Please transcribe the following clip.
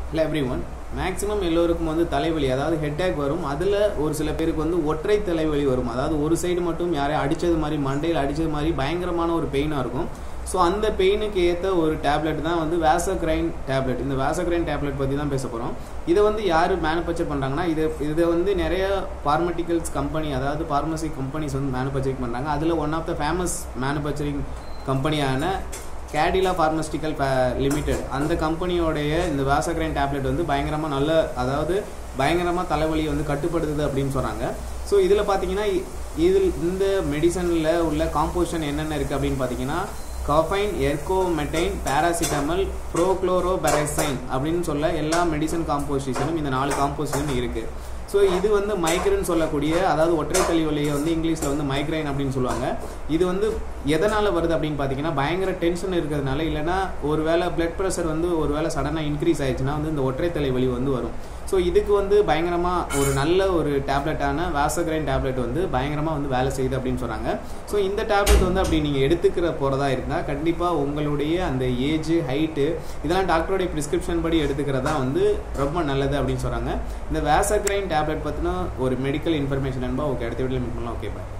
இல்லை every one maximum எல்லோருக்கும் வந்து தலைவலி அதாவது ஹெட்டேக் வரும் அதில் ஒரு சில பேருக்கு வந்து ஒற்றை தலைவலி வரும் அதாவது ஒரு சைடு மட்டும் யாரையும் அடித்தது மாதிரி மண்டையில் அடித்தது மாதிரி பயங்கரமான ஒரு பெயினாக இருக்கும் ஸோ அந்த பெயினுக்கு ஏற்ற ஒரு டேப்லெட் தான் வந்து வேசக்ரைன் டேப்லெட் இந்த வேசக்ரைன் டேப்லெட் பற்றி தான் பேச போகிறோம் இதை வந்து யார் மேனுஃபேக்சர் பண்ணுறாங்கன்னா இது இதை வந்து நிறைய பார்மட்டிக்கல்ஸ் கம்பெனி அதாவது பார்மசி கம்பெனிஸ் வந்து மேனுஃபேக்சரிங் பண்ணுறாங்க அதில் one of the famous manufacturing கம்பெனியான கேடிலா பார்மஸ்டிக்கல் லிமிடெட் அந்த கம்பெனியோடைய இந்த வேசக்ரைன் டேப்லெட் வந்து பயங்கரமாக நல்ல அதாவது பயங்கரமாக தலைவலியை வந்து கட்டுப்படுத்துது அப்படின்னு சொல்கிறாங்க ஸோ இதில் பார்த்தீங்கன்னா இதில் இந்த மெடிசனில் உள்ள காம்போசிஷன் என்னென்ன இருக்குது அப்படின்னு பார்த்தீங்கன்னா காஃபைன் எர்கோமெட்டைன் பேராசிட்டமல் ப்ரோக்ளோரோபெரசைன் அப்படின்னு சொல்ல எல்லா மெடிசன் காம்போசிஷனும் இந்த நாலு காம்போசிஷன் இருக்குது ஸோ இது வந்து மைக்ரைன் சொல்லக்கூடிய அதாவது ஒற்றை தலைவலியை வந்து இங்கிலீஷில் வந்து மைக்ரைன் அப்படின்னு சொல்லுவாங்க இது வந்து எதனால் வருது அப்படின்னு பார்த்தீங்கன்னா பயங்கர டென்ஷன் இருக்கிறதுனால இல்லைனா ஒரு வேளை பிளட் ப்ரெஷர் வந்து ஒரு வேளை சடனாக இன்க்ரீஸ் ஆயிடுச்சுன்னா வந்து இந்த ஒற்றை தலைவலி வந்து வரும் ஸோ இதுக்கு வந்து பயங்கரமாக ஒரு நல்ல ஒரு டேப்லெட்டான வாசக்ரைன் டேப்லெட் வந்து பயங்கரமாக வந்து வேலை செய்யுது அப்படின்னு சொன்னாங்க ஸோ இந்த டேப்லெட் வந்து அப்படி நீங்கள் எடுத்துக்கிற போகிறதா இருந்தால் கண்டிப்பாக உங்களுடைய அந்த ஏஜ் ஹைட்டு இதெல்லாம் டாக்டருடைய ப்ரிஸ்கிரிப்ஷன் படி எடுத்துக்கிறதா வந்து ரொம்ப நல்லது அப்படின்னு சொல்கிறாங்க இந்த வேசக்ரைன் டேப்லெட் பற்றின ஒரு மெடிக்கல் இன்ஃபர்மேஷன் என்பா ஓகே அடுத்த வீட்டில் மீட் பண்ணலாம் ஓகே பாய்